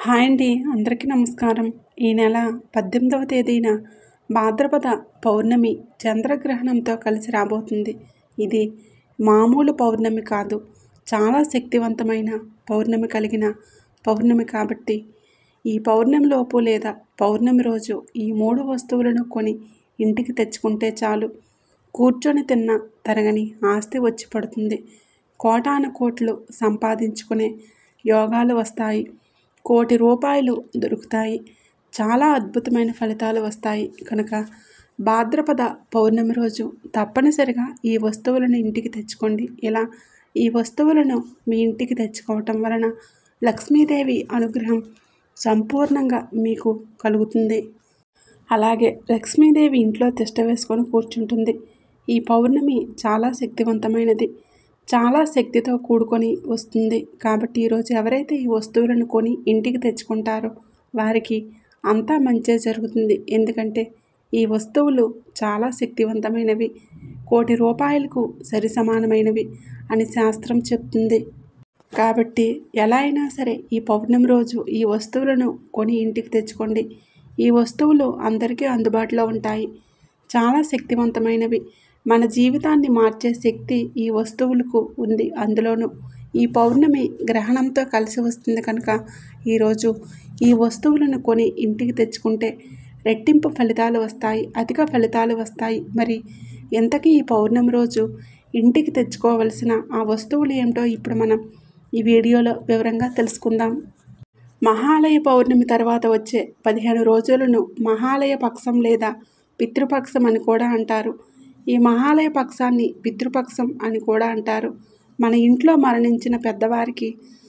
hi అండి అందరికీ నమస్కారం ఈ నెల పద్దెనిమిదవ తేదీన భాద్రపద పౌర్ణమి చంద్రగ్రహణంతో కలిసి రాబోతుంది ఇది మామూలు పౌర్ణమి కాదు చాలా శక్తివంతమైన పౌర్ణమి కలిగిన పౌర్ణమి కాబట్టి ఈ పౌర్ణమి లోపు లేదా పౌర్ణమి రోజు ఈ మూడు వస్తువులను కొని ఇంటికి తెచ్చుకుంటే చాలు కూర్చొని తిన్న తరగని ఆస్తి వచ్చి పడుతుంది కోటాను కోట్లు సంపాదించుకునే యోగాలు వస్తాయి కోటి రూపాయలు దొరుకుతాయి చాలా అద్భుతమైన ఫలితాలు వస్తాయి కనుక భాద్రపద పౌర్ణమి రోజు తప్పనిసరిగా ఈ వస్తువులను ఇంటికి తెచ్చుకోండి ఇలా ఈ వస్తువులను మీ ఇంటికి తెచ్చుకోవటం వలన లక్ష్మీదేవి అనుగ్రహం సంపూర్ణంగా మీకు కలుగుతుంది అలాగే లక్ష్మీదేవి ఇంట్లో తిష్ట వేసుకొని కూర్చుంటుంది ఈ పౌర్ణమి చాలా శక్తివంతమైనది చాలా శక్తితో కూడుకొని వస్తుంది కాబట్టి ఈరోజు ఎవరైతే ఈ వస్తువులను కొని ఇంటికి తెచ్చుకుంటారో వారికి అంతా మంచే జరుగుతుంది ఎందుకంటే ఈ వస్తువులు చాలా శక్తివంతమైనవి కోటి రూపాయలకు సరి సమానమైనవి అని శాస్త్రం చెప్తుంది కాబట్టి ఎలా అయినా సరే ఈ పౌర్ణమి రోజు ఈ వస్తువులను కొని ఇంటికి తెచ్చుకోండి ఈ వస్తువులు అందరికీ అందుబాటులో ఉంటాయి చాలా శక్తివంతమైనవి మన జీవితాన్ని మార్చే శక్తి ఈ వస్తువులకు ఉంది అందులోనూ ఈ పౌర్ణమి గ్రహణంతో కలిసి వస్తుంది కనుక ఈరోజు ఈ వస్తువులను కొని ఇంటికి తెచ్చుకుంటే రెట్టింపు ఫలితాలు వస్తాయి అధిక ఫలితాలు వస్తాయి మరి ఎంతకీ ఈ పౌర్ణమి రోజు ఇంటికి తెచ్చుకోవలసిన ఆ వస్తువులు ఏమిటో ఇప్పుడు మనం ఈ వీడియోలో వివరంగా తెలుసుకుందాం మహాలయ పౌర్ణమి తర్వాత వచ్చే పదిహేను రోజులను మహాలయ పక్షం లేదా పితృపక్షం అని కూడా అంటారు ఈ మహాలయ పక్షాన్ని పితృపక్షం అని కూడా అంటారు మన ఇంట్లో మరణించిన పెద్దవారికి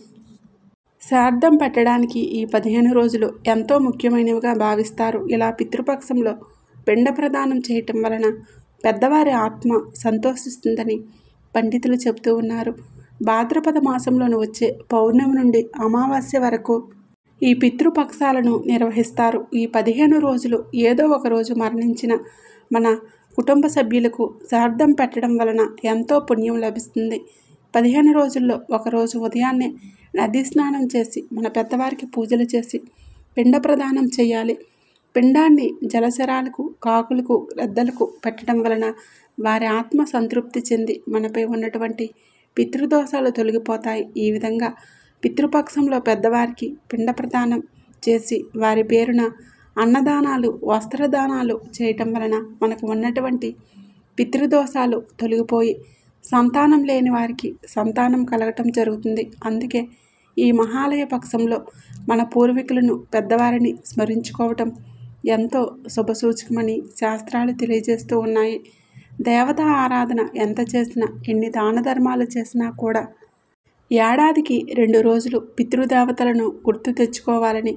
శ్రాద్ధం పెట్టడానికి ఈ పదిహేను రోజులు ఎంతో ముఖ్యమైనవిగా భావిస్తారు ఇలా పితృపక్షంలో పిండ ప్రదానం చేయటం వలన పెద్దవారి ఆత్మ సంతోషిస్తుందని పండితులు చెబుతూ ఉన్నారు భాద్రపద మాసంలోని వచ్చే పౌర్ణమి నుండి అమావాస్య వరకు ఈ పితృపక్షాలను నిర్వహిస్తారు ఈ పదిహేను రోజులు ఏదో ఒక రోజు మరణించిన మన కుటుంబ సభ్యులకు శ్రాద్ధం పెట్టడం వలన ఎంతో పుణ్యం లభిస్తుంది పదిహేను రోజుల్లో ఒకరోజు ఉదయాన్నే నదీ స్నానం చేసి మన పెద్దవారికి పూజలు చేసి పిండ ప్రదానం చేయాలి పిండాన్ని జలచరాలకు కాకులకు గ్రద్దలకు పెట్టడం వలన వారి ఆత్మ సంతృప్తి చెంది మనపై ఉన్నటువంటి పితృదోషాలు తొలగిపోతాయి ఈ విధంగా పితృపక్షంలో పెద్దవారికి పిండ ప్రదానం చేసి వారి పేరున అన్నదానాలు వస్త్రదానాలు చేయటం వలన మనకు ఉన్నటువంటి పితృదోషాలు తొలగిపోయి సంతానం లేని వారికి సంతానం కలగటం జరుగుతుంది అందుకే ఈ మహాలయ పక్షంలో మన పూర్వీకులను పెద్దవారిని స్మరించుకోవటం ఎంతో శుభసూచకమని శాస్త్రాలు తెలియజేస్తూ ఉన్నాయి దేవతా ఆరాధన ఎంత చేసినా ఎన్ని దాన ధర్మాలు చేసినా కూడా ఏడాదికి రెండు రోజులు పితృదేవతలను గుర్తు తెచ్చుకోవాలని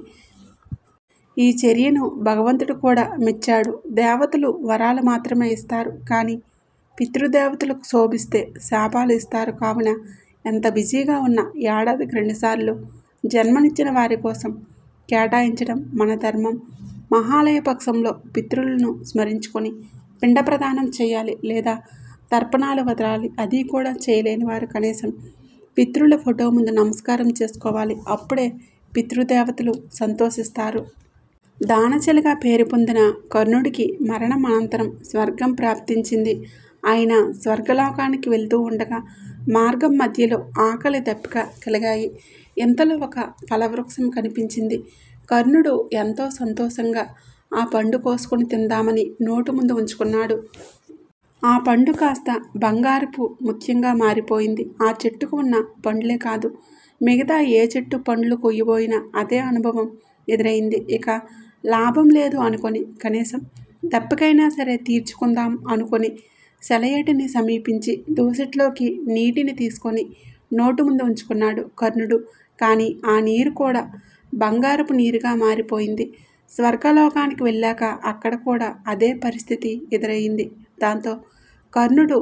ఈ చర్యను భగవంతుడు కూడా మెచ్చాడు దేవతలు వరాలు మాత్రమే ఇస్తారు కానీ పితృదేవతలకు శోభిస్తే శాపాలు ఇస్తారు కావున ఎంత బిజీగా ఉన్న ఏడాదికి రెండుసార్లు జన్మనిచ్చిన వారి కోసం కేటాయించడం మన ధర్మం మహాలయ పక్షంలో పితృలను స్మరించుకొని పిండ ప్రదానం చేయాలి లేదా తర్పణాలు వదలాలి అది కూడా చేయలేని వారు కనీసం పితృల ఫోటో ముందు నమస్కారం చేసుకోవాలి అప్పుడే పితృదేవతలు సంతోషిస్తారు దానచలిగా పేరు పొందిన కర్ణుడికి మరణం అనంతరం స్వర్గం ప్రాప్తించింది ఆయన స్వర్గలోకానికి వెళ్తూ ఉండగా మార్గం మధ్యలో ఆకలి దప్పిక కలిగాయి ఇంతలో ఒక ఫలవృక్షం కనిపించింది కర్ణుడు ఎంతో సంతోషంగా ఆ పండు కోసుకొని తిందామని నోటు ముందు ఉంచుకున్నాడు ఆ పండు కాస్త బంగారపు ముఖ్యంగా మారిపోయింది ఆ చెట్టుకు ఉన్న పండ్లే కాదు మిగతా ఏ చెట్టు పండ్లు కొయ్యబోయినా అదే అనుభవం ఎదురైంది ఇక లాభం లేదు అనుకొని కనీసం దప్పికైనా సరే తీర్చుకుందాం అనుకొని సెలయేటిని సమీపించి దోసెట్లోకి నీటిని తీసుకొని నోటు ముందు ఉంచుకున్నాడు కర్ణుడు కానీ ఆ నీరు కూడా బంగారపు నీరుగా మారిపోయింది స్వర్గలోకానికి వెళ్ళాక అక్కడ కూడా అదే పరిస్థితి ఎదురయ్యింది దాంతో కర్ణుడు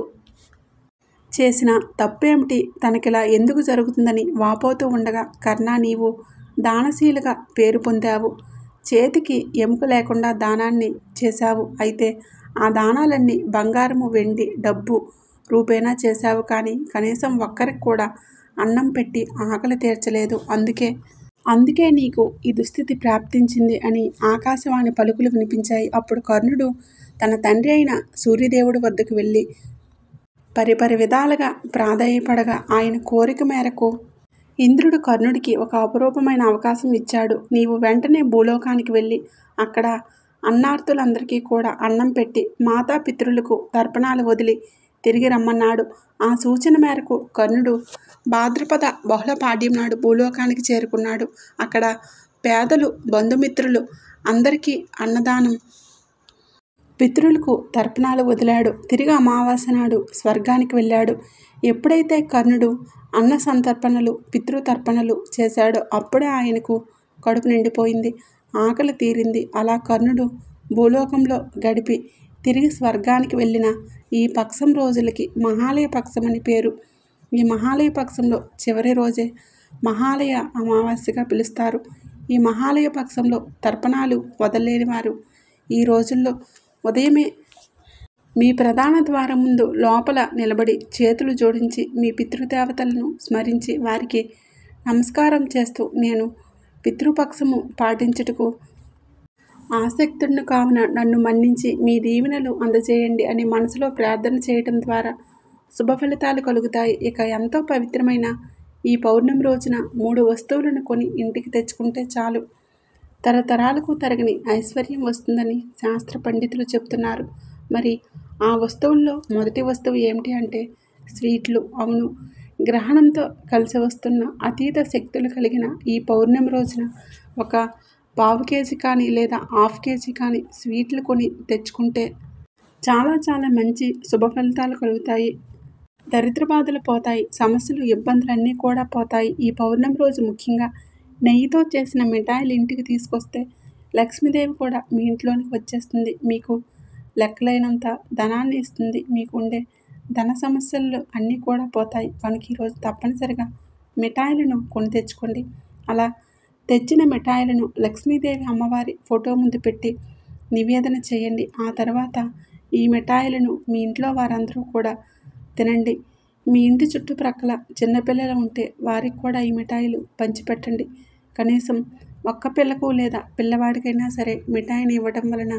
చేసిన తప్పేమిటి తనకిలా ఎందుకు జరుగుతుందని వాపోతూ ఉండగా కర్ణ నీవు దానశీలుగా పేరు పొందావు చేతికి ఎముక లేకుండా దానాన్ని చేశావు అయితే ఆ దానాలన్నీ బంగారము వెండి డబ్బు రూపేణా చేశావు కానీ కనీసం ఒక్కరికి కూడా అన్నం పెట్టి ఆకలి తీర్చలేదు అందుకే అందుకే నీకు ఈ దుస్థితి ప్రాప్తించింది అని ఆకాశవాణి పలుకులు వినిపించాయి అప్పుడు కర్ణుడు తన తండ్రి అయిన సూర్యదేవుడి వద్దకు వెళ్ళి పరిపరి విధాలుగా ప్రాధాయపడగా ఆయన కోరిక మేరకు ఇంద్రుడు కర్ణుడికి ఒక అపురూపమైన అవకాశం ఇచ్చాడు నీవు వెంటనే భూలోకానికి వెళ్ళి అక్కడ అన్నార్థులందరికీ కూడా అన్నం పెట్టి మాతాపితృలకు తర్పణాలు వదిలి తిరిగి రమ్మన్నాడు ఆ సూచన మేరకు కర్ణుడు భాద్రపద బహుళ పాడ్యం నాడు భూలోకానికి చేరుకున్నాడు అక్కడ పేదలు బంధుమిత్రులు అందరికీ అన్నదానం పితృలకు తర్పణాలు వదిలాడు తిరిగి అమావాస్య నాడు స్వర్గానికి వెళ్ళాడు ఎప్పుడైతే కర్ణుడు అన్న సంతర్పణలు పితృతర్పణలు చేశాడో అప్పుడే ఆయనకు కడుపు నిండిపోయింది ఆకలి తీరింది అలా కర్ణుడు భూలోకంలో గడిపి తిరిగి స్వర్గానికి వెళ్ళిన ఈ పక్షం రోజులకి మహాలయ పక్షం అని పేరు ఈ మహాలయ పక్షంలో చివరి రోజే మహాలయ అమావాస్యగా పిలుస్తారు ఈ మహాలయ పక్షంలో తర్పణాలు వదలలేని వారు ఈ రోజుల్లో ఉదయమే మీ ప్రధాన ద్వారం ముందు లోపల నిలబడి చేతులు జోడించి మీ పితృదేవతలను స్మరించి వారికి నమస్కారం చేస్తూ నేను పితృపక్షము పాటించుటకు ఆసక్తుడిని కావున నన్ను మన్నించి మీ దీవెనలు అందజేయండి అని మనసులో ప్రార్థన చేయటం ద్వారా శుభ ఫలితాలు కలుగుతాయి ఇక ఎంతో పవిత్రమైన ఈ పౌర్ణమి రోజున మూడు వస్తువులను కొని ఇంటికి తెచ్చుకుంటే చాలు తరతరాలకు తరగని ఐశ్వర్యం వస్తుందని శాస్త్ర పండితులు చెప్తున్నారు మరి ఆ వస్తువుల్లో మొదటి వస్తువు ఏమిటి అంటే స్వీట్లు అవును గ్రహణంతో కలిసి వస్తున్న అతీత శక్తులు కలిగిన ఈ పౌర్ణమి రోజున ఒక పావు కేజీ కానీ లేదా హాఫ్ కేజీ కానీ స్వీట్లు కొని తెచ్చుకుంటే చాలా చాలా మంచి శుభ ఫలితాలు కలుగుతాయి దరిద్ర బాధలు పోతాయి సమస్యలు ఇబ్బందులన్నీ కూడా పోతాయి ఈ పౌర్ణమి రోజు ముఖ్యంగా నెయ్యితో చేసిన మిఠాయిలు ఇంటికి తీసుకొస్తే లక్ష్మీదేవి కూడా మీ ఇంట్లోనికి వచ్చేస్తుంది మీకు లెక్కలైనంత ధనాన్ని ఇస్తుంది మీకు ఉండే ధన సమస్యలు అన్నీ కూడా పోతాయి కనుక ఈరోజు తప్పనిసరిగా మిఠాయిలను కొని తెచ్చుకోండి అలా తెచ్చిన మిఠాయిలను లక్ష్మీదేవి అమ్మవారి ఫోటో ముందు పెట్టి నివేదన చేయండి ఆ తర్వాత ఈ మిఠాయిలను మీ ఇంట్లో వారందరూ కూడా తినండి మీ ఇంటి చుట్టుప్రక్కల చిన్నపిల్లలు ఉంటే వారికి కూడా ఈ మిఠాయిలు పంచిపెట్టండి కనీసం ఒక్క పిల్లకు లేదా పిల్లవాడికైనా సరే మిఠాయిని ఇవ్వడం వలన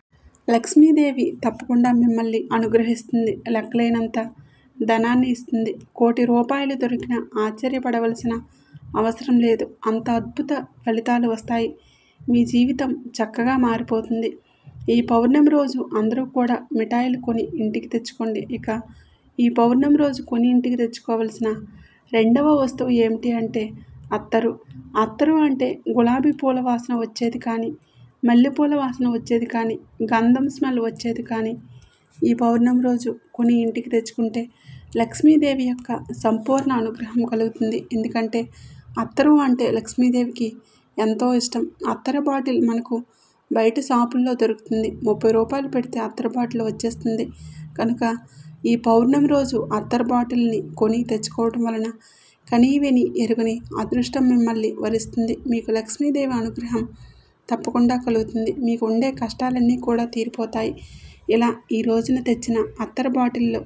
లక్ష్మీదేవి తప్పకుండా మిమ్మల్ని అనుగ్రహిస్తుంది లెక్కలేనంత ధనాన్ని ఇస్తుంది కోటి రూపాయలు దొరికిన ఆశ్చర్యపడవలసిన అవసరం లేదు అంత అద్భుత ఫలితాలు వస్తాయి మీ జీవితం చక్కగా మారిపోతుంది ఈ పౌర్ణమి రోజు అందరూ కూడా మిఠాయిలు కొని ఇంటికి తెచ్చుకోండి ఇక ఈ పౌర్ణమి రోజు కొని ఇంటికి తెచ్చుకోవలసిన రెండవ వస్తువు ఏమిటి అంటే అత్తరు అత్తరు అంటే గులాబీ పూల వాసన వచ్చేది కానీ మల్లెపూల వాసన వచ్చేది కానీ గంధం స్మెల్ వచ్చేది కానీ ఈ పౌర్ణమి రోజు కొని ఇంటికి తెచ్చుకుంటే లక్ష్మీదేవి యొక్క సంపూర్ణ అనుగ్రహం కలుగుతుంది ఎందుకంటే అత్తరు అంటే లక్ష్మీదేవికి ఎంతో ఇష్టం అత్తర బాటిల్ మనకు బయట షాపుల్లో దొరుకుతుంది ముప్పై రూపాయలు పెడితే అత్తర బాటిల్ వచ్చేస్తుంది కనుక ఈ పౌర్ణమి రోజు అత్తర్ బాటిల్ని కొని తెచ్చుకోవడం వలన కనీవిని ఎరుగని అదృష్టం మిమ్మల్ని వరిస్తుంది మీకు లక్ష్మీదేవి అనుగ్రహం తప్పకుండా కలుగుతుంది మీకు ఉండే కష్టాలన్నీ కూడా తీరిపోతాయి ఇలా ఈ రోజున తెచ్చిన అత్తర్ బాటిల్లో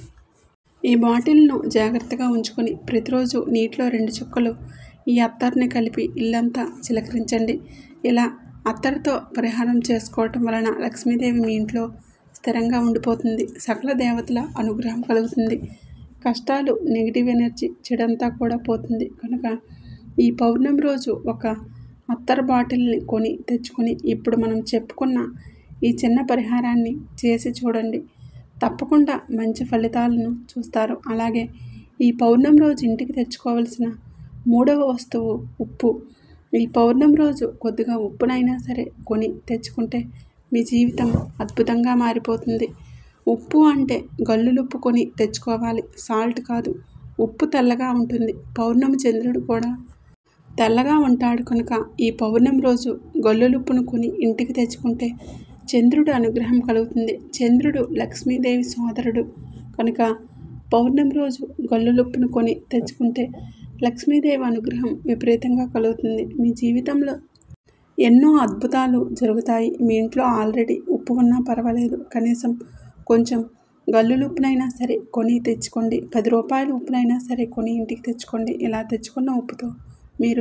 ఈ బాటిల్ను జాగ్రత్తగా ఉంచుకొని ప్రతిరోజు నీటిలో రెండు చుక్కలు ఈ అత్తర్ని కలిపి ఇల్లంతా చిలకరించండి ఇలా అత్తరితో పరిహారం చేసుకోవటం వలన లక్ష్మీదేవి మీ ఇంట్లో స్థిరంగా ఉండిపోతుంది సకల దేవతల అనుగ్రహం కలుగుతుంది కష్టాలు నెగిటివ్ ఎనర్జీ చెడంతా కూడా పోతుంది కనుక ఈ పౌర్ణమి రోజు ఒక అత్తర్ బాటిల్ని కొని తెచ్చుకొని ఇప్పుడు మనం చెప్పుకున్న ఈ చిన్న పరిహారాన్ని చేసి చూడండి తప్పకుండా మంచి ఫలితాలను చూస్తారు అలాగే ఈ పౌర్ణమి రోజు ఇంటికి తెచ్చుకోవాల్సిన మూడవ వస్తువు ఉప్పు ఈ పౌర్ణమి రోజు కొద్దిగా ఉప్పునైనా సరే కొని తెచ్చుకుంటే మీ జీవితం అద్భుతంగా మారిపోతుంది ఉప్పు అంటే గల్లులుప్పు కొని తెచ్చుకోవాలి సాల్ట్ కాదు ఉప్పు తెల్లగా ఉంటుంది పౌర్ణమి చంద్రుడు కూడా తెల్లగా ఉంటాడు కనుక ఈ పౌర్ణమి రోజు గొల్లులుప్పును కొని ఇంటికి తెచ్చుకుంటే చంద్రుడు అనుగ్రహం కలుగుతుంది చంద్రుడు లక్ష్మీదేవి సోదరుడు కనుక పౌర్ణమి రోజు గొల్లులుప్పును కొని తెచ్చుకుంటే లక్ష్మీదేవి అనుగ్రహం విపరీతంగా కలుగుతుంది మీ జీవితంలో ఎన్నో అద్భుతాలు జరుగుతాయి మీ ఇంట్లో ఆల్రెడీ ఉప్పు ఉన్నా పర్వాలేదు కనీసం కొంచెం గల్లులు ఉప్పునైనా సరే కొని తెచ్చుకోండి పది రూపాయల ఉప్పునైనా సరే కొని ఇంటికి తెచ్చుకోండి ఇలా తెచ్చుకున్న ఉప్పుతో మీరు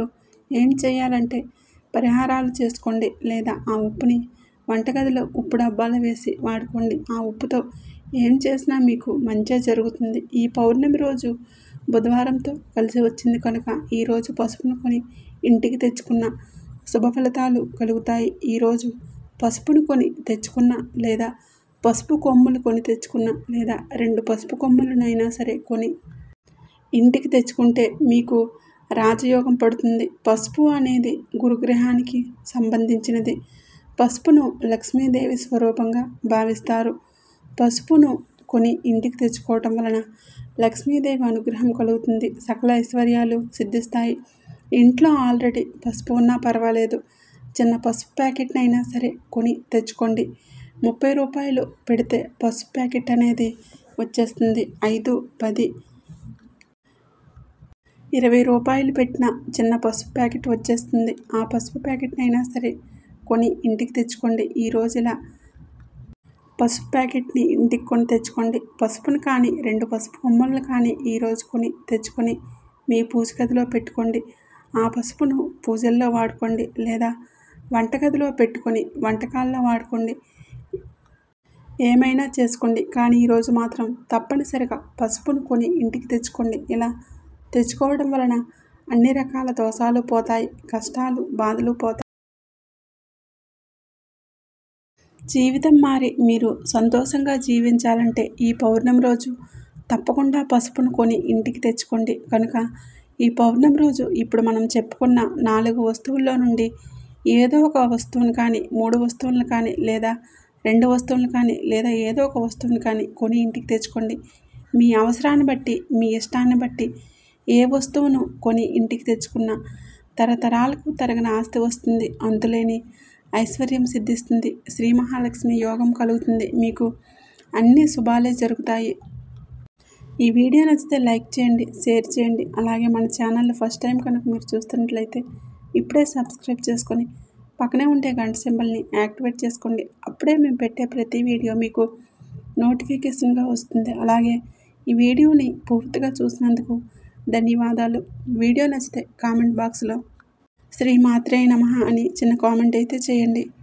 ఏం చేయాలంటే పరిహారాలు చేసుకోండి లేదా ఆ ఉప్పుని వంటగదిలో ఉప్పు డబ్బాలు వేసి వాడుకోండి ఆ ఉప్పుతో ఏం చేసినా మీకు మంచే జరుగుతుంది ఈ పౌర్ణమి రోజు బుధవారంతో కలిసి వచ్చింది కనుక ఈరోజు పసుపును కొని ఇంటికి తెచ్చుకున్న శుభ ఫలితాలు కలుగుతాయి ఈరోజు పసుపును కొని తెచ్చుకున్న లేదా పసుపు కొమ్ములు కొని తెచ్చుకున్న లేదా రెండు పసుపు కొమ్ములనైనా సరే కొని ఇంటికి తెచ్చుకుంటే మీకు రాజయోగం పడుతుంది పసుపు అనేది గురుగ్రహానికి సంబంధించినది పసుపును లక్ష్మీదేవి స్వరూపంగా భావిస్తారు పసుపును కొని ఇంటికి తెచ్చుకోవటం వలన లక్ష్మీదేవి అనుగ్రహం కలుగుతుంది సకల ఐశ్వర్యాలు సిద్ధిస్తాయి ఇంట్లో ఆల్రెడీ పసుపు ఉన్నా పర్వాలేదు చిన్న పసుపు ప్యాకెట్నైనా సరే కొని తెచ్చుకోండి ముప్పై రూపాయలు పెడితే పసుపు ప్యాకెట్ అనేది వచ్చేస్తుంది ఐదు పది ఇరవై రూపాయలు పెట్టిన చిన్న పసుపు ప్యాకెట్ వచ్చేస్తుంది ఆ పసుపు ప్యాకెట్నైనా సరే కొని ఇంటికి తెచ్చుకోండి ఈ రోజు ఇలా పసుపు ప్యాకెట్ని ఇంటికి కొని తెచ్చుకోండి పసుపుని కానీ రెండు పసుపు కొమ్మలను కానీ ఈరోజు కొని తెచ్చుకొని మీ పూజ గదిలో పెట్టుకోండి ఆ పసుపును పూజల్లో వాడుకోండి లేదా వంటగదిలో పెట్టుకొని వంటకాల్లో వాడుకోండి ఏమైనా చేసుకోండి కానీ ఈరోజు మాత్రం తప్పనిసరిగా పసుపును కొని ఇంటికి తెచ్చుకోండి ఇలా తెచ్చుకోవడం వలన అన్ని రకాల దోషాలు పోతాయి కష్టాలు బాధలు పోతాయి జీవితం మారి మీరు సంతోషంగా జీవించాలంటే ఈ పౌర్ణమి రోజు తప్పకుండా పసుపును కొని ఇంటికి తెచ్చుకోండి కనుక ఈ పౌర్ణమి రోజు ఇప్పుడు మనం చెప్పుకున్న నాలుగు వస్తువుల్లో నుండి ఏదో ఒక వస్తువును కానీ మూడు వస్తువులను కానీ లేదా రెండు వస్తువులను కానీ లేదా ఏదో ఒక వస్తువుని కానీ కొని ఇంటికి తెచ్చుకోండి మీ అవసరాన్ని బట్టి మీ ఇష్టాన్ని బట్టి ఏ వస్తువును కొని ఇంటికి తెచ్చుకున్నా తరతరాలకు తరగని ఆస్తి వస్తుంది అంతులేని ఐశ్వర్యం సిద్ధిస్తుంది శ్రీ మహాలక్ష్మి యోగం కలుగుతుంది మీకు అన్ని శుభాలే జరుగుతాయి ఈ వీడియో నచ్చితే లైక్ చేయండి షేర్ చేయండి అలాగే మన ఛానల్ ఫస్ట్ టైం కనుక మీరు చూస్తున్నట్లయితే ఇప్పుడే సబ్స్క్రైబ్ చేసుకొని పక్కనే ఉండే గంట సింబల్ని యాక్టివేట్ చేసుకోండి అప్పుడే మేము పెట్టే ప్రతి వీడియో మీకు నోటిఫికేషన్గా వస్తుంది అలాగే ఈ వీడియోని పూర్తిగా చూసినందుకు ధన్యవాదాలు వీడియో నచ్చితే కామెంట్ బాక్స్లో శ్రీ మాత్రే నమ అని చిన్న కామెంట్ అయితే చేయండి